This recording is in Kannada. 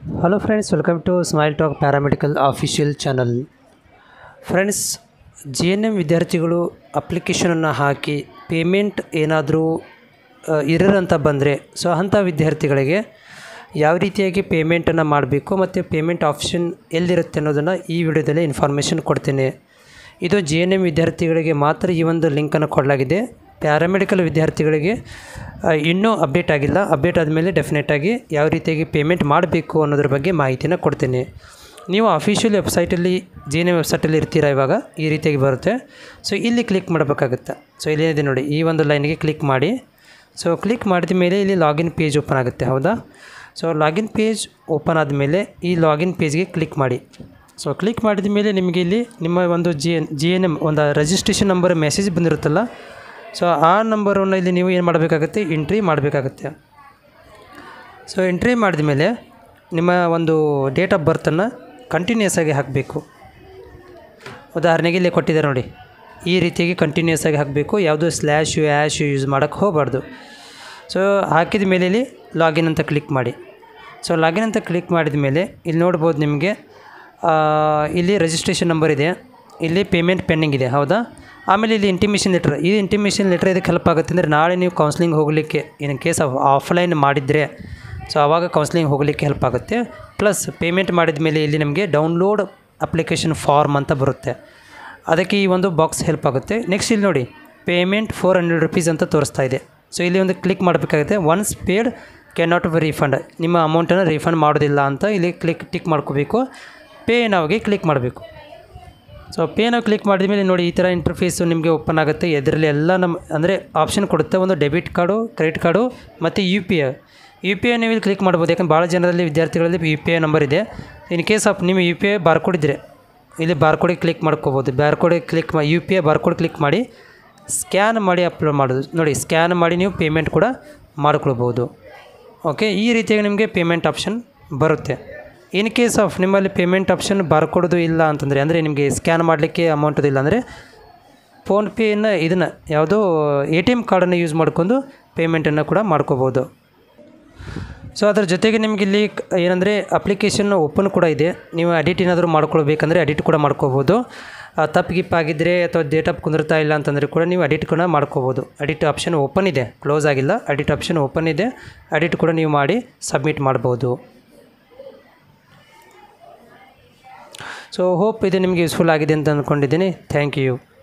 hello friends welcome to smile talk paramedical official channel friends G N M ವಿದ್ಯಾರ್ಥಿಗಳು ಅಪ್ಲಿಕೇಶನನ್ನು ಹಾಕಿ ಪೇಮೆಂಟ್ ಏನಾದರೂ ಇರರ್ ಅಂತ ಬಂದರೆ ಸೊ ಅಂಥ ವಿದ್ಯಾರ್ಥಿಗಳಿಗೆ ಯಾವ ರೀತಿಯಾಗಿ ಪೇಮೆಂಟನ್ನು ಮಾಡಬೇಕು ಮತ್ತು ಪೇಮೆಂಟ್ ಆಪ್ಷನ್ ಎಲ್ಲಿರುತ್ತೆ ಅನ್ನೋದನ್ನು ಈ ವಿಡಿಯೋದಲ್ಲಿ ಇನ್ಫಾರ್ಮೇಷನ್ ಕೊಡ್ತೇನೆ ಇದು ಜಿ ಎನ್ ಎಮ್ ವಿದ್ಯಾರ್ಥಿಗಳಿಗೆ ಮಾತ್ರ ಈ ಒಂದು ಲಿಂಕನ್ನು ಕೊಡಲಾಗಿದೆ ಪ್ಯಾರಾಮೆಡಿಕಲ್ ವಿದ್ಯಾರ್ಥಿಗಳಿಗೆ ಆ, ಇನ್ನೂ ಅಪ್ಡೇಟ್ ಆಗಿಲ್ಲ ಅಪ್ಡೇಟ್ ಆದಮೇಲೆ ಡೆಫಿನೆಟಾಗಿ ಯಾವ ರೀತಿಯಾಗಿ ಪೇಮೆಂಟ್ ಮಾಡಬೇಕು ಅನ್ನೋದ್ರ ಬಗ್ಗೆ ಮಾಹಿತಿನ ಕೊಡ್ತೀನಿ ನೀವು ಅಫಿಷಿಯಲ್ ವೆಬ್ಸೈಟಲ್ಲಿ ಜಿ ಎನ್ ಎಮ್ ವೆಬ್ಸೈಟಲ್ಲಿ ಇರ್ತೀರಾ ಇವಾಗ ಈ ರೀತಿಯಾಗಿ ಬರುತ್ತೆ ಸೊ ಇಲ್ಲಿ ಕ್ಲಿಕ್ ಮಾಡಬೇಕಾಗುತ್ತೆ ಸೊ ಇಲ್ಲೇನಿದೆ ನೋಡಿ ಈ ಒಂದು ಲೈನ್ಗೆ ಕ್ಲಿಕ್ ಮಾಡಿ ಸೊ ಕ್ಲಿಕ್ ಮಾಡಿದ ಮೇಲೆ ಇಲ್ಲಿ ಲಾಗಿನ್ ಪೇಜ್ ಓಪನ್ ಆಗುತ್ತೆ ಹೌದಾ ಸೊ ಲಾಗಿನ್ ಪೇಜ್ ಓಪನ್ ಆದಮೇಲೆ ಈ ಲಾಗಿನ್ ಪೇಜ್ಗೆ ಕ್ಲಿಕ್ ಮಾಡಿ ಸೊ ಕ್ಲಿಕ್ ಮಾಡಿದ ಮೇಲೆ ನಿಮಗೆ ಇಲ್ಲಿ ನಿಮ್ಮ ಒಂದು G N G N M ಒಂದು ರಿಜಿಸ್ಟ್ರೇಷನ್ ನಂಬರ್ ಮೆಸೇಜ್ ಬಂದಿರುತ್ತಲ್ಲ ಸೊ ಆ ನಂಬರನ್ನು ಇಲ್ಲಿ ನೀವು ಏನು ಮಾಡಬೇಕಾಗುತ್ತೆ ಎಂಟ್ರಿ ಮಾಡಬೇಕಾಗುತ್ತೆ ಸೊ ಎಂಟ್ರಿ ಮಾಡಿದ ಮೇಲೆ ನಿಮ್ಮ ಒಂದು ಡೇಟ್ ಆಫ್ ಬರ್ತನ್ನು ಕಂಟಿನ್ಯೂಸ್ ಆಗಿ ಹಾಕಬೇಕು ಉದಾಹರಣೆಗೆ ಇಲ್ಲಿ ಕೊಟ್ಟಿದ್ದಾರೆ ನೋಡಿ ಈ ರೀತಿಯಾಗಿ ಕಂಟಿನ್ಯೂಸ್ ಆಗಿ ಹಾಕಬೇಕು ಯಾವುದೋ ಸ್ಲ್ಯಾಶು ಆ್ಯಶು ಯೂಸ್ ಮಾಡೋಕ್ಕೆ ಹೋಗಬಾರ್ದು ಸೊ ಹಾಕಿದ ಮೇಲೆ ಇಲ್ಲಿ ಲಾಗಿನ್ ಅಂತ ಕ್ಲಿಕ್ ಮಾಡಿ ಸೊ ಲಾಗಿನ್ ಅಂತ ಕ್ಲಿಕ್ ಮಾಡಿದ ಮೇಲೆ ಇಲ್ಲಿ ನೋಡ್ಬೋದು ನಿಮಗೆ ಆ, ಇಲ್ಲಿ ರಿಜಿಸ್ಟ್ರೇಷನ್ ನಂಬರ್ ಇದೆ ಇಲ್ಲಿ ಪೇಮೆಂಟ್ ಪೆಂಡಿಂಗ್ ಇದೆ ಹೌದಾ ಆಮೇಲೆ ಇಲ್ಲಿ ಇಂಟಿಮೇಷನ್ ಲೆಟ್ರ್ ಈ ಇಂಟಿಮೇಷನ್ ಲೆಟ್ರ್ ಇದಕ್ಕೆ ಹೆಲ್ಪ್ ಆಗುತ್ತೆ ಅಂದರೆ ನಾಳೆ ನೀವು ಕೌನ್ಸ್ಲಿಂಗ್ ಹೋಗಲಿಕ್ಕೆ ಇನ್ ಕೇಸ್ ಆಫ್ ಆಫ್ಲೈನ್ ಮಾಡಿದರೆ ಸೊ ಆವಾಗ ಕೌನ್ಸ್ಲಿಂಗ್ ಹೋಗಲಿಕ್ಕೆ ಹೆಲ್ಪ್ ಆಗುತ್ತೆ ಪ್ಲಸ್ ಪೇಮೆಂಟ್ ಮಾಡಿದ ಮೇಲೆ ಇಲ್ಲಿ ನಮಗೆ ಡೌನ್ಲೋಡ್ ಅಪ್ಲಿಕೇಶನ್ ಫಾರ್ಮ್ ಅಂತ ಬರುತ್ತೆ ಅದಕ್ಕೆ ಈ ಒಂದು ಬಾಕ್ಸ್ ಹೆಲ್ಪ್ ಆಗುತ್ತೆ ನೆಕ್ಸ್ಟ್ ಇಲ್ಲಿ ನೋಡಿ ಪೇಮೆಂಟ್ ಫೋರ್ ಹಂಡ್ರೆಡ್ ರುಪೀಸ್ ಅಂತ ತೋರಿಸ್ತಾ ಇದೆ ಸೊ ಇಲ್ಲಿ ಒಂದು ಕ್ಲಿಕ್ ಮಾಡಬೇಕಾಗುತ್ತೆ once paid can not be refund ನಿಮ್ಮ ಅಮೌಂಟನ್ನು ರೀಫಂಡ್ ಮಾಡೋದಿಲ್ಲ ಅಂತ ಇಲ್ಲಿ ಕ್ಲಿಕ್ ಟಿಕ್ ಮಾಡ್ಕೋಬೇಕು ಪೇ ನಾವ್ಗೆ ಕ್ಲಿಕ್ ಮಾಡಬೇಕು ಸೊ ಪೇ ನಾವು ಕ್ಲಿಕ್ ಮಾಡಿದ ಮೇಲೆ ನೋಡಿ ಈ ಥರ ಇಂಟರ್ಫೇಸು ನಿಮಗೆ ಓಪನ್ ಆಗುತ್ತೆ ಇದರಲ್ಲಿ ಎಲ್ಲ ನಮ್ಮ ಅಂದರೆ ಆಪ್ಷನ್ ಕೊಡುತ್ತೆ ಒಂದು ಡೆಬಿಟ್ ಕಾರ್ಡು ಕ್ರೆಡಿಟ್ ಕಾರ್ಡು ಮತ್ತು U P I U P I ನೀವು ಇಲ್ಲಿ ಕ್ಲಿಕ್ ಮಾಡ್ಬೋದು ಯಾಕಂದ್ರೆ ಭಾಳ ಜನರಲ್ಲಿ ವಿದ್ಯಾರ್ಥಿಗಳಲ್ಲಿ ಯು ಪಿ ಐ ನಂಬರ್ ಇದೆ ಇನ್ ಕೇಸ್ ಆಫ್ ನಿಮ್ಮ ಯು ಪಿ ಐ ಬಾರ್ಕೋಡ್ ಇದ್ದರೆ ಇಲ್ಲಿ ಬಾರ್ಕೋಡಿಗೆ ಕ್ಲಿಕ್ ಮಾಡ್ಕೋಬೋದು ಬಾರ್ಕೋಡಿಗೆ ಕ್ಲಿಕ್ ಮಾಡಿ U P I barcode click ಮಾಡಿ ಸ್ಕ್ಯಾನ್ ಮಾಡಿ ಅಪ್ಲೋಡ್ ಮಾಡೋದು ನೋಡಿ ಸ್ಕ್ಯಾನ್ ಮಾಡಿ ನೀವು ಪೇಮೆಂಟ್ ಕೂಡ ಮಾಡ್ಕೊಳ್ಬೋದು ಓಕೆ ಈ ರೀತಿಯಾಗಿ ನಿಮಗೆ ಪೇಮೆಂಟ್ ಆಪ್ಷನ್ ಬರುತ್ತೆ ಇನ್ ಕೇಸ್ ಆಫ್ ನಿಮ್ಮಲ್ಲಿ ಪೇಮೆಂಟ್ ಆಪ್ಷನ್ ಬರ್ಕೊಡೋದು ಇಲ್ಲ ಅಂತಂದರೆ ಅಂದರೆ ನಿಮಗೆ ಸ್ಕ್ಯಾನ್ ಮಾಡಲಿಕ್ಕೆ ಅಮೌಂಟ್ ಇಲ್ಲ ಅಂದರೆ ಫೋನ್ಪೇನ ಇದನ್ನು ಯಾವುದೋ ಎ ಟಿ ಎಮ್ ಕಾರ್ಡನ್ನು ಯೂಸ್ ಮಾಡ್ಕೊಂಡು ಪೇಮೆಂಟನ್ನು ಕೂಡ ಮಾಡ್ಕೋಬೋದು ಸೊ ಅದ್ರ ಜೊತೆಗೆ ನಿಮಗೆ ಇಲ್ಲಿ ಕ್- ಏನಂದರೆ ಅಪ್ಲಿಕೇಶನ್ ಓಪನ್ ಕೂಡ ಇದೆ ನೀವು ಎಡಿಟ್ ಏನಾದರೂ ಮಾಡ್ಕೊಳ್ಬೇಕಂದ್ರೆ ಎಡಿಟ್ ಕೂಡ ಮಾಡ್ಕೋಬೋದು ಆ, ತಪ್ಪು ಗಿಪ್ ಆಗಿದ್ದರೆ ಅಥವಾ ಡೇಟ್ ಆಫ್ ಕುಂದಿರ್ತಾ ಇಲ್ಲ ಅಂತಂದರೆ ಕೂಡ ನೀವು ಎಡಿಟ್ ಕೂಡ ಮಾಡ್ಕೋಬೋದು ಎಡಿಟ್ ಆಪ್ಷನ್ ಓಪನ್ ಇದೆ ಕ್ಲೋಸ್ ಆಗಿಲ್ಲ ಎಡಿಟ್ ಆಪ್ಷನ್ ಓಪನ್ ಇದೆ ಎಡಿಟ್ ಕೂಡ ನೀವು ಮಾಡಿ ಸಬ್ಮಿಟ್ ಮಾಡ್ಬೋದು ಸೊ ಹೋಪ್ ಇದು ನಿಮಗೆ ಯೂಸ್ಫುಲ್ ಆಗಿದೆ ಅಂತ ಅಂದ್ಕೊಂಡಿದ್ದೀನಿ ಥ್ಯಾಂಕ್ ಯು